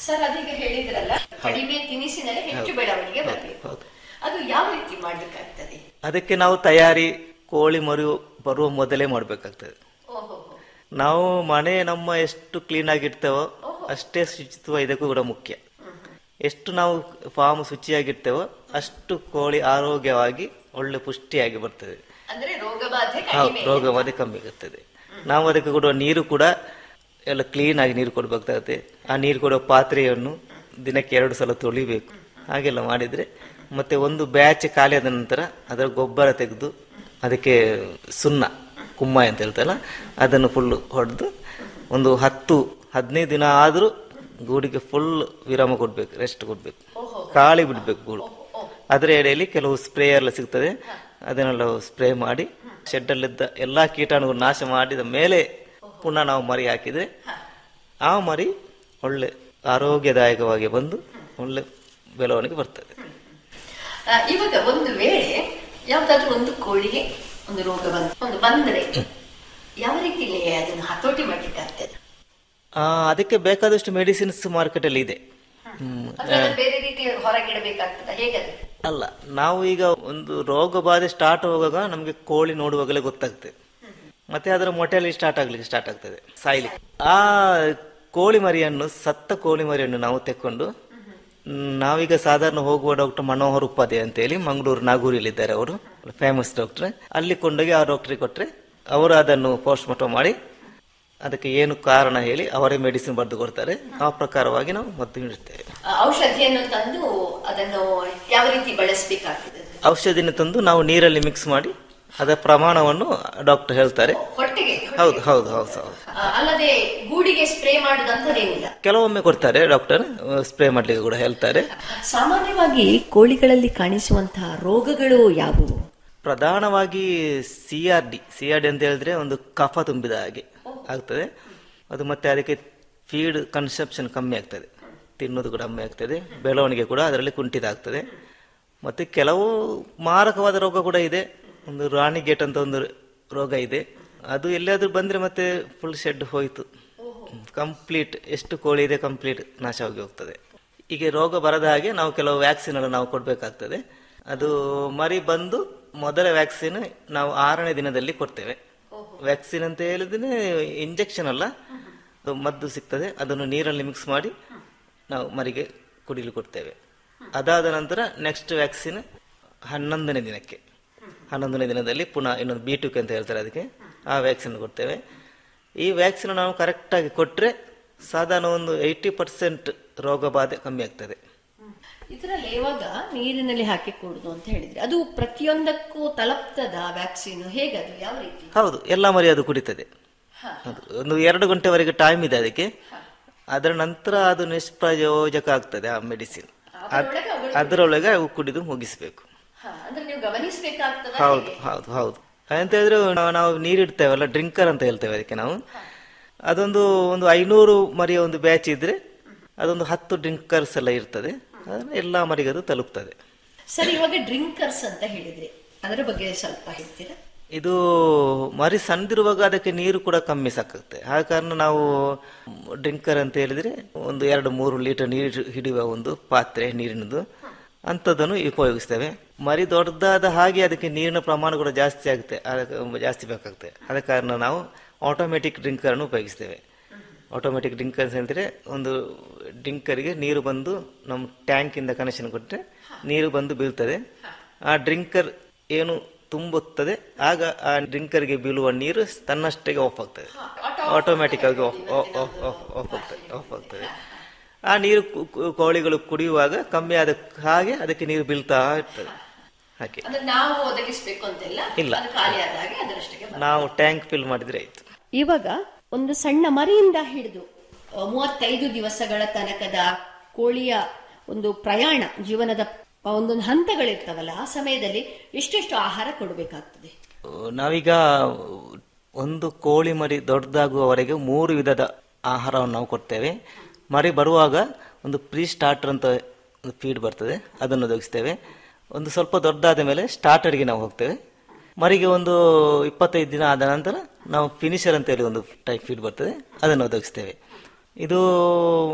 Sir ಅದೀಗ ಹೇಳಿದ್ರಲ್ಲ ಕಡಿಮೆ ತಿನಿಸಿನಲ್ಲಿ ಹೆಚ್ಚು ಬೆಳವಣಿಗೆ ಬರಬೇಕು ಹೌದು. ಅದು ಯಾವ ರೀತಿ ಮಾಡ್ಲಿಕ್ಕಾಗ್ತದೆ ಅದಕ್ಕೆ ನಾವು ತಯಾರಿ ಕೋಳಿ ಮರಿ ಬರುವ ಮೊದಲೇ ಮಾಡಬೇಕಾಗ್ತದೆ ಓಹೋ ನಾವು ಮನೆ ನಮ್ಮ ಎಷ್ಟು ಕ್ಲೀನ್ ಆಗಿರ್ತೇವೋ ಅಷ್ಟೇ ಶುಚಿತ್ವ ಇದಕ್ಕೂ ಕೂಡ ಮುಖ್ಯ ಎಷ್ಟು ನಾವು ಫಾರ್ಮ್ ಶುಚಿಯಾಗಿರ್ತೇವೋ ಅಷ್ಟು ಕೋಳಿ ಆರೋಗ್ಯವಾಗಿ ಒಳ್ಳೆ ಪುಷ್ಟಿಯಾಗಿ ಬರ್ತದೆ ಅಂದ್ರೆ ರೋಗ ಬಾಧೆ ಹೌದು ಕಡಿಮೆ ರೋಗ ಬಾಧೆ ಕಮ್ಮಿ ಆಗುತ್ತದೆ ನಾವು ಅದಕ್ಕೆ ಕೊಡುವ ನೀರು ಕೂಡ ಎಲ್ಲ ಕ್ಲೀನ್ ಆಗಿ ನೀರು ಕೊಡಬೇಕಾಗುತ್ತೆ ಆ ನೀರು ಕೊಡುವ ಪಾತ್ರೆಯನ್ನು ದಿನಕ್ಕೆ ಎರಡು ಸಲ ತೊಳಿಬೇಕು ಹಾಗೆಲ್ಲ ಮಾಡಿದ್ರೆ ಮತ್ತೆ ಒಂದು ಬ್ಯಾಚ್ ಖಾಲಿ ಆದ ನಂತರ ಅದರ ಗೊಬ್ಬರ ತೆಗೆದು ಅದಕ್ಕೆ ಸುಣ್ಣ ಕುಮ್ಮ ಅಂತ ಹೇಳ್ತಲ್ಲ ಅದನ್ನು ಫುಲ್ ಹೊಡೆದು ಒಂದು ಹತ್ತು ಹದಿನೈದು ದಿನ ಆದರೂ ಗೂಡಿಗೆ ಫುಲ್ ವಿರಾಮ ಕೊಡ್ಬೇಕು ರೆಸ್ಟ್ ಕೊಡ್ಬೇಕು ಖಾಲಿ ಬಿಡ್ಬೇಕು ಗೂಡು ಅದರ ಎಡೆಯಲ್ಲಿ ಕೆಲವು ಸ್ಪ್ರೇ ಎಲ್ಲ ಸಿಗ್ತದೆ ಅದನ್ನೆಲ್ಲ ಸ್ಪ್ರೇ ಮಾಡಿ ಶೆಡ್ಡಲ್ಲಿದ್ದ ಎಲ್ಲಾ ಕೀಟಾಣುಗಳು ನಾಶ ಮಾಡಿದ ಮೇಲೆ ಪುನಃ ನಾವು ಮರಿ ಹಾಕಿದ್ರೆ ಆ ಮರಿ ಒಳ್ಳೆ ಆರೋಗ್ಯದಾಯಕವಾಗಿ ಬಂದು ಒಳ್ಳೆ ಬೆಳವಣಿಗೆ ಬರ್ತದೆ ಆ, ಇವಾಗ ಒಂದು ವೇಳೆ ಯಾವ್ದಾದ್ರು ಒಂದು ಕೋಳಿಗೆ ಒಂದು ರೋಗ ಬಂದ ಒಂದು ಬಂದ್ರೆ ಯಾವ ರೀತಿಯಲ್ಲಿ ಅದನ್ನು ಹತೋಟಿ ಮಾಡ್ಲಿಕ್ಕಾಗ್ತದೆ ಆ, ಅದಕ್ಕೆ ಬೇಕಾದಷ್ಟು ಮೆಡಿಸಿನ್ಸ್ ಮಾರ್ಕೆಟಲ್ಲಿ ಇದೆ ಹ್ಮ್. ಅಥವಾ ಅದನ್ನ ಬೇರೆ ರೀತಿ ಹೊರಗಿಡಬೇಕಾಗ್ತದ ಹೇಗದು ಅಲ್ಲ ನಾವು ಈಗ ಒಂದು ರೋಗ ಬಾಧೆ ಸ್ಟಾರ್ಟ್ ಹೋಗುವಾಗ ನಮಗೆ ಕೋಳಿ ನೋಡುವಾಗಲೇ ಗೊತ್ತಾಗ್ತದೆ ಮತ್ತೆ ಅದರ ಮೊಟೆಲಿ ಸ್ಟಾರ್ಟ್ ಆಗ್ಲಿಕ್ಕೆ ಸ್ಟಾರ್ಟ್ ಆಗ್ತದೆ ಸಾಯ್ಲಿಕ್ಕೆ ಆ ಕೋಳಿ ಮರಿಯನ್ನು ಸತ್ತ ಕೋಳಿ ಮರಿಯನ್ನು ನಾವು ತೆಕ್ಕೊಂಡು ಮ್, ನಾವೀಗ ಸಾಧಾರಣ ಹೋಗುವ ಡಾಕ್ಟರ್ ಮನೋಹರ್ ಉಪಾಧ್ಯಾಯ ಅಂತೇಳಿ ಮಂಗಳೂರು ನಾಗೂರಿಯಲ್ಲಿದ್ದಾರೆ ಅವರು ಫೇಮಸ್ ಡಾಕ್ಟರ್ ಅಲ್ಲಿ ಕೊಂಡೋಗಿ ಆ ಡಾಕ್ಟ್ರಿಗೆ ಕೊಟ್ರೆ ಅವರು ಅದನ್ನು ಪೋಸ್ಟ್ ಮಾರ್ಟಮ್ ಮಾಡಿ ಅದಕ್ಕೆ ಏನು ಕಾರಣ ಹೇಳಿ ಅವರೇ ಮೆಡಿಸಿನ್ ಬರೆದು ಕೊಡ್ತಾರೆ ಆ ಪ್ರಕಾರವಾಗಿ ನಾವು ಮದ್ದು ನೀಡುತ್ತೇವೆ ಆ, ಔಷಧಿಯನ್ನು ತಂದು ಅದನ್ನು ಯಾವ ರೀತಿ ಬಳಸಬೇಕಾಗ್ತದೆ ಔಷಧಿನ ತಂದು ನಾವು ನೀರಲ್ಲಿ ಮಿಕ್ಸ್ ಮಾಡಿ ಅದರ ಪ್ರಮಾಣವನ್ನು ಡಾಕ್ಟರ್ ಹೇಳ್ತಾರೆ ಹೊಟ್ಟೆಗೆ ಹೌದು ಹೌದು ಹೌದು ಹೌದು ಆ, ಅಲ್ಲದೆ ಗೂಡಿಗೆ ಸ್ಪ್ರೇ ಮಾಡುದಂತದೇನಿಲ್ಲ ಕೆಲವೊಮ್ಮೆ ಕೊಡ್ತಾರೆ ಡಾಕ್ಟರ್ ಸ್ಪ್ರೇ ಮಾಡ್ಲಿಕ್ಕೆ ಕೂಡ ಹೇಳ್ತಾರೆ ಸಾಮಾನ್ಯವಾಗಿ ಕೋಳಿಗಳಲ್ಲಿ ಕಾಣಿಸುವಂತಹ ರೋಗಗಳು ಯಾವುವು ಪ್ರಧಾನವಾಗಿ C R D C R D ಅಂತ ಹೇಳಿದ್ರೆ ಒಂದು ಕಫ ತುಂಬಿದ ಹಾಗೆ ಆಗ್ತದೆ ಅದು ಮತ್ತೆ ಅದಕ್ಕೆ ಫೀಡ್ ಕನ್ಸಪ್ಷನ್ ಕಮ್ಮಿ ಆಗ್ತದೆ ತಿನ್ನೋದು ಕೂಡ ಕಮ್ಮಿ ಆಗ್ತದೆ ಬೆಳವಣಿಗೆ ಕೂಡ ಅದರಲ್ಲಿ ಕುಂಠಿತ ಆಗ್ತದೆ ಮತ್ತೆ ಕೆಲವು ಮಾರಕವಾದ ರೋಗ ಕೂಡ ಇದೆ ಒಂದು ರಾಣಿಗೇಟ್ ಅಂತ ಒಂದು ರೋಗ ಇದೆ ಅದು ಎಲ್ಲಿಯಾದ್ರೂ ಬಂದ್ರೆ ಮತ್ತೆ ಫುಲ್ ಶೆಡ್ ಹೋಯ್ತು ಕಂಪ್ಲೀಟ್ ಎಷ್ಟು ಕೋಳಿ ಇದೆ ಕಂಪ್ಲೀಟ್ ನಾಶವಾಗಿ ಹೋಗ್ತದೆ ಹೀಗೆ ರೋಗ ಬರದ ಹಾಗೆ ನಾವು ಕೆಲವು ವ್ಯಾಕ್ಸಿನ್ ಎಲ್ಲ ನಾವು ಕೊಡಬೇಕಾಗ್ತದೆ ಅದು ಮರಿ ಬಂದು ಮೊದಲ ವ್ಯಾಕ್ಸಿನ್ ನಾವು ಆರನೇ ದಿನದಲ್ಲಿ ಕೊಡ್ತೇವೆ ವ್ಯಾಕ್ಸಿನ್ ಅಂತ ಹೇಳಿದ್ರೆ ಇಂಜೆಕ್ಷನ್ ಅಲ್ಲ ಅದು ಮದ್ದು ಸಿಗ್ತದೆ ಅದನ್ನು ನೀರಲ್ಲಿ ಮಿಕ್ಸ್ ಮಾಡಿ ನಾವು ಮರಿಗೆ ಕುಡಿಯಲು ಕೊಡ್ತೇವೆ ಅದಾದ ನಂತರ ನೆಕ್ಸ್ಟ್ ವ್ಯಾಕ್ಸಿನ್ ಹನ್ನೊಂದನೇ ದಿನಕ್ಕೆ ಹನ್ನೊಂದನೇ ದಿನದಲ್ಲಿ ಪುನಃ ಇನ್ನೊಂದು ಬಿ ಟು ಕೆ ಅಂತ ಹೇಳ್ತಾರೆ ಅದಕ್ಕೆ ಆ ವ್ಯಾಕ್ಸಿನ್ ಕೊಡ್ತೇವೆ ಈ ವ್ಯಾಕ್ಸಿನ್ ನಾವು ಕರೆಕ್ಟಾಗಿ ಕೊಟ್ಟರೆ ಸಾಧಾರಣ ಒಂದು ಏಯ್ಟಿ ಪರ್ಸೆಂಟ್ ರೋಗ ಬಾಧೆ ಕಮ್ಮಿ ಆಗ್ತದೆ ಇದರಲ್ಲಿ ಇವಾಗ ನೀರಿನಲ್ಲಿ ಹಾಕಿ ಕೊಡುದು ಅಂತ ಹೇಳಿದ್ರೆ ಅದು ಪ್ರತಿಯೊಂದಕ್ಕೂ ತಲುಪ್ತದ ವ್ಯಾಕ್ಸಿನ್ ಹೇಗದು ಯಾವ ರೀತಿ ಹೌದು ಎಲ್ಲ ಮರಿ ಅದು ಕುಡಿತದೆ ಅದು ಒಂದು ಎರಡು ಗಂಟೆವರೆಗೆ ಟೈಮ್ ಇದೆ ಅದಕ್ಕೆ ಅದರ ನಂತರ ಅದು ನಿಷ್ಪ್ರಯೋಜಕ ಆಗ್ತದೆ ಆ ಮೆಡಿಸಿನ್ ಅದರೊಳಗೆ ಅವುಗಳು- ಅದರೊಳಗೆ ಅವು ಕುಡಿದು ಮುಗಿಸ್ಬೇಕು ಹ, ಅಂದ್ರೆ ನೀವು ಗಮನಿಸಬೇಕಾಗ್ತದ ಹೌದು ಹೌದು ಹೌದು ಅಂತ ಹೇಳಿದ್ರೆ ನಾವು ನಾವು ನೀರಿಡ್ತೇವಲ್ಲ ಡ್ರಿಂಕರ್ ಅಂತ ಹೇಳ್ತೇವೆ ಅದಕ್ಕೆ ನಾವು ಅದೊಂದು ಒಂದು ಐನೂರು ಮರಿಯ ಒಂದು ಬ್ಯಾಚ್ ಇದ್ರೆ ಅದೊಂದು ಹತ್ತು ಡ್ರಿಂಕರ್ಸ್ ಎಲ್ಲ ಇರ್ತದೆ ಅದನ್ನ ಎಲ್ಲ ಮರಿಗೆ ಅದು ತಲುಪ್ತದೆ ಸರಿ ಇವಾಗ ಡ್ರಿಂಕರ್ಸ್ ಅಂತ ಹೇಳಿದ್ರಿ ಅದರ ಬಗ್ಗೆ ಸ್ವಲ್ಪ ಹೇಳ್ತೀರಾ ಇದು ಮರಿ ಸಣ್ಣದಿರುವಾಗ ಅದಕ್ಕೆ ನೀರು ಕೂಡ ಕಮ್ಮಿ ಸಾಕಾಗುತ್ತೆ ಆ ಕಾರಣ ನಾವು ಡ್ರಿಂಕರ್ ಅಂತ ಹೇಳಿದ್ರೆ ಒಂದು ಎರಡು ಮೂರು ಲೀಟರ್ ನೀರು ಹಿಡಿಯುವ ಒಂದು ಪಾತ್ರೆ ನೀರಿನದು ಅಂಥದ್ದನ್ನು ಉಪಯೋಗಿಸ್ತೇವೆ ಮರಿ ದೊಡ್ಡದಾದ ಹಾಗೆ ಅದಕ್ಕೆ ನೀರಿನ ಪ್ರಮಾಣ ಕೂಡ ಜಾಸ್ತಿ ಆಗುತ್ತೆ ಅದಕ್ಕೆ ಜಾಸ್ತಿ ಬೇಕಾಗುತ್ತೆ ಆದ ಕಾರಣ ನಾವು ಆಟೋಮೆಟಿಕ್ ಡ್ರಿಂಕರನ್ನು ಉಪಯೋಗಿಸ್ತೇವೆ ಆಟೋಮೆಟಿಕ್ ಡ್ರಿಂಕರ್ ಅಂತ ಹೇಳಿದ್ರೆ ಒಂದು ಡ್ರಿಂಕರಿಗೆ ನೀರು ಬಂದು ನಮ್ಮ ಟ್ಯಾಂಕಿಂದ ಕನೆಕ್ಷನ್ ಕೊಟ್ಟರೆ ನೀರು ಬಂದು ಬೀಳ್ತದೆ ಆ ಡ್ರಿಂಕರ್ ಏನು ತುಂಬುತ್ತದೆ ಆಗ ಆ ಡ್ರಿಂಕರ್ಗೆ ಬೀಳುವ ನೀರು ತನ್ನಷ್ಟಕ್ಕೆ ಆಫ್ ಆಗ್ತದೆ ಆಟೋಮ್ಯಾಟಿಕ್ ಆಗಿ ಆಫ್ ಆಫ್ ಆಫ್ ಆಫ್ ಆಗ್ತದೆ ಆಫ್ ಆಗ್ತದೆ ಆ ನೀರು ಕು- ಕು- ಕೋಳಿಗಳು ಕುಡಿಯುವಾಗ ಕಮ್ಮಿ ಆದ ಹಾಗೆ ಅದಕ್ಕೆ ನೀರು ಬೀಳ್ತಾ ಇರ್ತದೆ ಹಾಗೆ ಅಂದ್ರೆ ನಾವು ಒದಗಿಸ್ಬೇಕು ಅಂತೆಲ್ಲ ಇಲ್ಲ. ಅದು ಖಾಲಿ ಆದ ಹಾಗೆ ಅದರಷ್ಟಕ್ಕೆ ಬರ್ತದೆ. ನಾವು ಟ್ಯಾಂಕ್ ಫಿಲ್ ಮಾಡಿದ್ರೆ ಆಯ್ತು ಇವಾಗ ಒಂದು ಸಣ್ಣ ಮರಿಯಿಂದ ಹಿಡಿದು ಆ, ಮೂವತ್ತೈದು ದಿವಸಗಳ ತನಕದ ಕೋಳಿಯ ಒಂದು ಪ್ರಯಾಣ ಜೀವನದ ಒಂದೊಂದು ಹಂತಗಳಿರ್ತಾವಲ್ಲ ಆ ಸಮಯದಲ್ಲಿ ಎಷ್ಟೆಷ್ಟು ಆಹಾರ ಕೊಡಬೇಕಾಗ್ತದೆ ನಾವೀಗ ಒಂದು ಕೋಳಿ ಮರಿ ದೊಡ್ಡದಾಗುವವರೆಗೆ ಮೂರು ವಿಧದ ಆಹಾರವನ್ನು ನಾವು ಕೊಡ್ತೇವೆ ಮರಿ ಬರುವಾಗ ಒಂದು ಪ್ರೀ ಸ್ಟಾರ್ಟರ್ ಅಂತ ಒಂದು ಫೀಡ್ ಬರ್ತದೆ ಅದನ್ನು ಒದಗಿಸ್ತೇವೆ ಒಂದು ಸ್ವಲ್ಪ ದೊಡ್ಡದಾದ ಮೇಲೆ ಸ್ಟಾರ್ಟರ್ಗೆ ನಾವು ಹೋಗ್ತೇವೆ ಮರಿಗೆ ಒಂದು ಇಪ್ಪತ್ತೈದು ದಿನ ಆದ ನಂತರ ನಾವು ಫಿನಿಷರ್ ಅಂತೇಳಿ ಒಂದು ಟೈಪ್ ಫೀಡ್ ಬರ್ತದೆ ಅದನ್ನು ಒದಗಿಸ್ತೇವೆ ಇದು